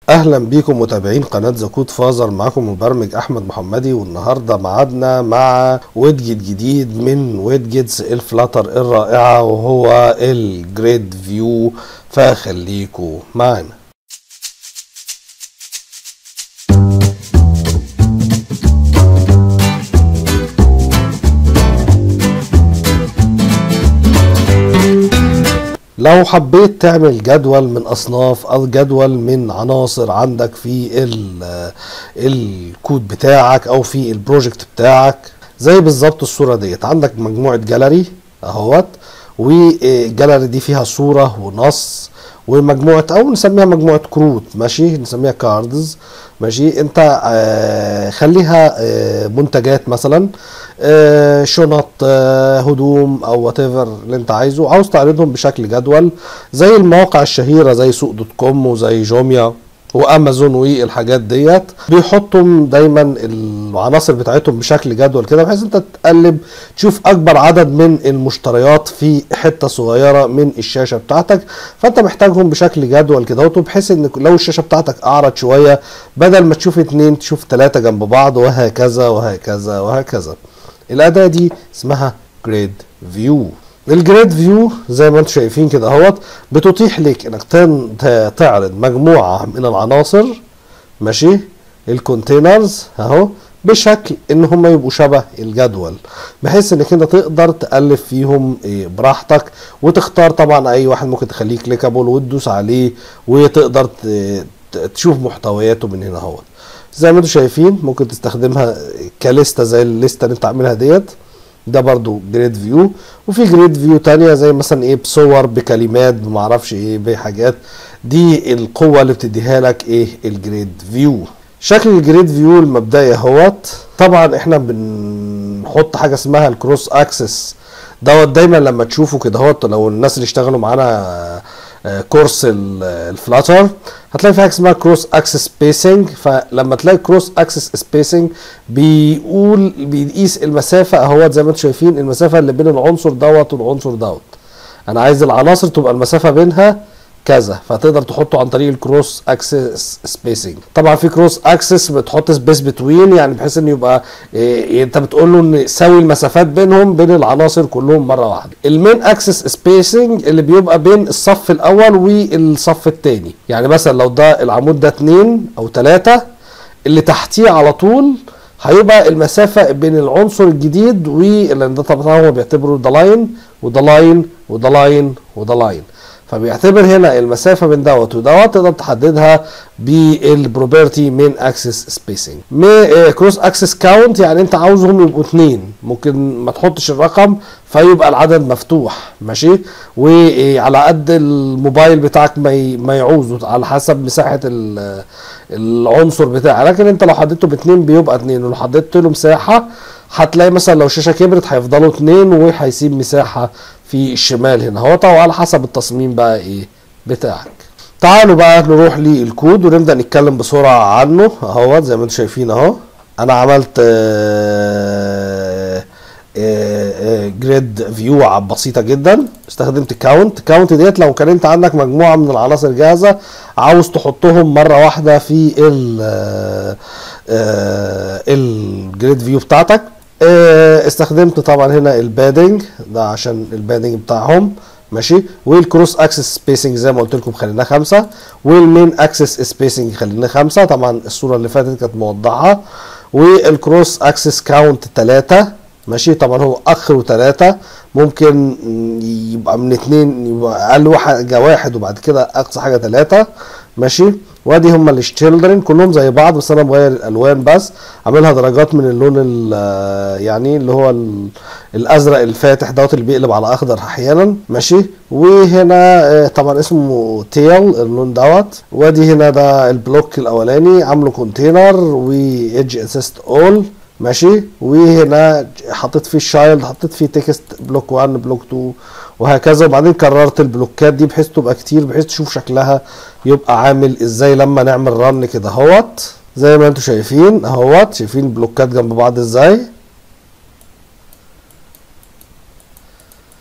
اهلا بيكم متابعين قناه زكوت فازر معاكم مبرمج احمد محمدي والنهارده معادنا مع ويدجت جديد من ويدجتس الفلاتر الرائعه وهو الجريد فيو فخليكم معانا لو حبيت تعمل جدول من اصناف او جدول من عناصر عندك في ال- الكود بتاعك او في البروجكت بتاعك زي بالظبط الصوره ديت عندك مجموعه جاليري اهوت والجاليري دي فيها صوره ونص ومجموعه او نسميها مجموعه كروت ماشي نسميها كاردز ماشي انت آه، خليها آه، منتجات مثلا آه، شنط آه، هدوم او وات اللي انت عايزه عاوز تعرضهم بشكل جدول زي المواقع الشهيره زي سوق دوت كوم وزي جوميا وامازون والحاجات ديت بيحطوا دايما العناصر بتاعتهم بشكل جدول كده بحيث انت تقلب تشوف اكبر عدد من المشتريات في حته صغيره من الشاشه بتاعتك فانت محتاجهم بشكل جدول كده اهوت بحيث ان لو الشاشه بتاعتك اعرض شويه بدل ما تشوف اتنين تشوف تلاته جنب بعض وهكذا وهكذا وهكذا الاداه دي اسمها جريد فيو الجريد فيو زي ما انتم شايفين كده اهوت بتتيح لك انك تن- ت- تعرض مجموعه من العناصر ماشي الكونتينرز اهو بشكل ان هم يبقوا شبه الجدول بحيث انك انت تقدر تالف فيهم إيه، براحتك وتختار طبعا اي واحد ممكن تخليه كليكابل وتدوس عليه وتقدر ت- ت- تشوف محتوياته من هنا اهوت زي ما انتم شايفين ممكن تستخدمها كليسته زي الليسته اللي انت عاملها ديت ده برضو جريد فيو وفي جريد فيو تانية زي مثلا ايه بصور بكلمات بمعرفش ايه بحاجات دي القوة اللي بتديها لك ايه الجريد فيو شكل الجريد فيو المبدئي اهوت طبعا احنا بنحط حاجة اسمها الكروس اكسس دوت دايما لما تشوفه كده اهوت لو الناس اللي اشتغلوا معانا آه، كورس ال- الفلاتر هتلاقي في حاجه اسمها كروس اكسس سبيسنج فلما تلاقي كروس اكسس سبيسنج بيقول بيقيس المسافه اهوت زي ما انتم شايفين المسافه اللي بين العنصر دوت والعنصر دوت انا عايز العناصر تبقى المسافه بينها كذا فتقدر تحطه عن طريق الكروس اكسس سبيسنج طبعا في كروس اكسس بتحط سبيس بتوين يعني بحيث ان يبقى إيه انت بتقول له ان ساوي المسافات بينهم بين العناصر كلهم مره واحده المين اكسس سبيسنج اللي بيبقى بين الصف الاول والصف الثاني يعني مثلا لو ده العمود ده اتنين او ثلاثة اللي تحتيه على طول هيبقى المسافة بين العنصر الجديد واللي ده طبعا هو بيعتبره ده لاين وده لاين وده لاين وده لاين فبيعتبر هنا المسافة بين دوت ودوت تقدر تحددها بالبروبرتي من اكسس سبيسنج كروس اكسس كاونت يعني انت عاوزهم يبقوا اتنين ممكن ما تحطش الرقم فيبقى العدد مفتوح ماشي وعلى قد الموبايل بتاعك ما ي- ما يعوزه على حسب مساحة ال- العنصر بتاعك لكن انت لو حددته باتنين بيبقى اتنين ولو حددت له مساحة هتلاقي مثلا لو الشاشة كبرت هيفضلوا اتنين وهيسيب مساحة في الشمال هنا اهوت وعلى حسب التصميم بقى ايه بتاعك تعالوا بقى نروح للكود ونبدأ نتكلم بسرعة عنه اهوت زي ما انتم شايفين اهو انا عملت جريد فيو بسيطه جدا استخدمت كاونت كاونت ديت لو كان انت عندك مجموعه من العناصر جاهزه عاوز تحطهم مره واحده في ال الجريد فيو بتاعتك آه، استخدمت طبعا هنا البادنج ده عشان البادنج بتاعهم ماشي والكروس اكسس سبيسنج زي ما قلت لكم خليناه خمسة والمين اكسس سبيسنج خليناه خمسة طبعا الصورة اللي فاتت كانت موضحة والكروس اكسس كاونت تلاتة ماشي طبعا هو اخر وتلاتة ممكن يبقى من اتنين يبقى اقل واحد واحد وبعد كده اقصى حاجة تلاتة ماشي وادي هما الشيلدرن كلهم زي بعض بس انا مغير الالوان بس عاملها درجات من اللون ال- يعني اللي هو ال- الازرق الفاتح دوت اللي بيقلب على اخضر احيانا ماشي وهنا آه، طبعا اسمه تيل اللون دوت وادي هنا ده البلوك الاولاني عامله كونتينر وايدج اسيست اول ماشي وهنا حطيت فيه الشايلد حطيت فيه تكست بلوك 1 بلوك 2 وهكذا وبعدين كررت البلوكات دي بحيث تبقى كتير بحيث تشوف شكلها يبقى عامل ازاي لما نعمل رن كده اهوت زي ما انتم شايفين اهوت شايفين البلوكات جنب بعض ازاي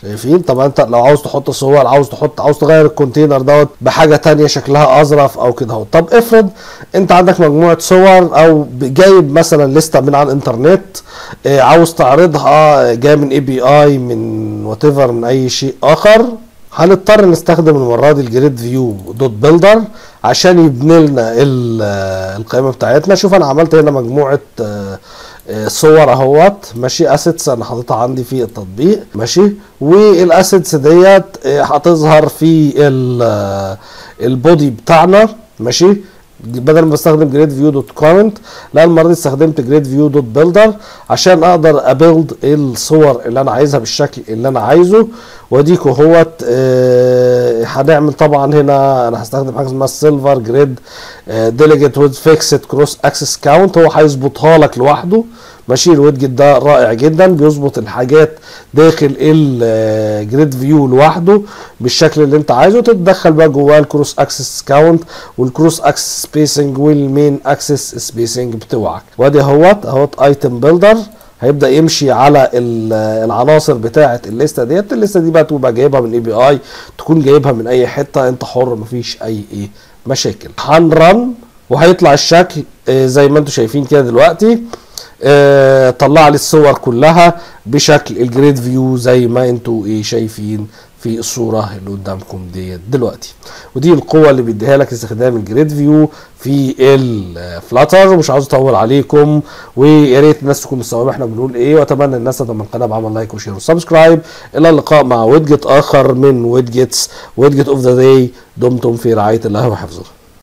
شايفين طبعا انت لو عاوز تحط صور عاوز تحط عاوز تغير الكونتينر دوت بحاجه تانية شكلها اظرف او كده اهو طب افرض انت عندك مجموعه صور او جايب مثلا لسته من على الانترنت اه عاوز تعرضها جايه من اي بي اي من وات من اي شيء اخر هنضطر نستخدم المره دي الجريد فيو دوت بيلدر عشان يبني لنا القائمه بتاعتنا شوف انا عملت هنا مجموعه صور اهوت ماشي اسيتس انا حاططها عندي في التطبيق ماشي والاسيتس ديت هتظهر في البودي بتاعنا ماشي بدل ما بستخدم جريد فيو دوت كومنت لا المره دي استخدمت جريد فيو دوت بيلدر عشان اقدر ابيلد الصور اللي انا عايزها بالشكل اللي انا عايزه واديكوا اهوت آه هنعمل طبعا هنا انا هستخدم حاجه اسمها السيلفر جريد ديليجيت ويز فيكسد كروس اكسس كاونت هو هيظبطها لك لوحده ماشي الويدجت ده رائع جدا بيظبط الحاجات داخل الجريد فيو لوحده بالشكل اللي انت عايزه تتدخل بقى جواه الكروس اكسس كاونت والكروس اكسس سبيسنج والمين اكسس سبيسنج بتوعك وادي اهوت اهوت ايتم بيلدر هيبدا يمشي على العناصر بتاعه الليسته ديت الليسته دي بقى تبقى جايبها من اي بي اي تكون جايبها من اي حته انت حر مفيش اي ايه مشاكل هنرن وهيطلع الشكل زي ما انتم شايفين كده دلوقتي آه طلع لي الصور كلها بشكل الجريد فيو زي ما انتوا ايه شايفين في الصوره اللي قدامكم ديت دلوقتي ودي القوه اللي بيديها لك استخدام الجريد فيو في الفلاتر ومش عاوز اطول عليكم ويا ريت الناس تكون مستوعبه احنا بنقول ايه واتمنى الناس تدعم القناه بعمل لايك وشير وسبسكرايب الى اللقاء مع ويدجت اخر من ويدجتس ويدجت اوف ذا داي دمتم في رعايه الله وحفظه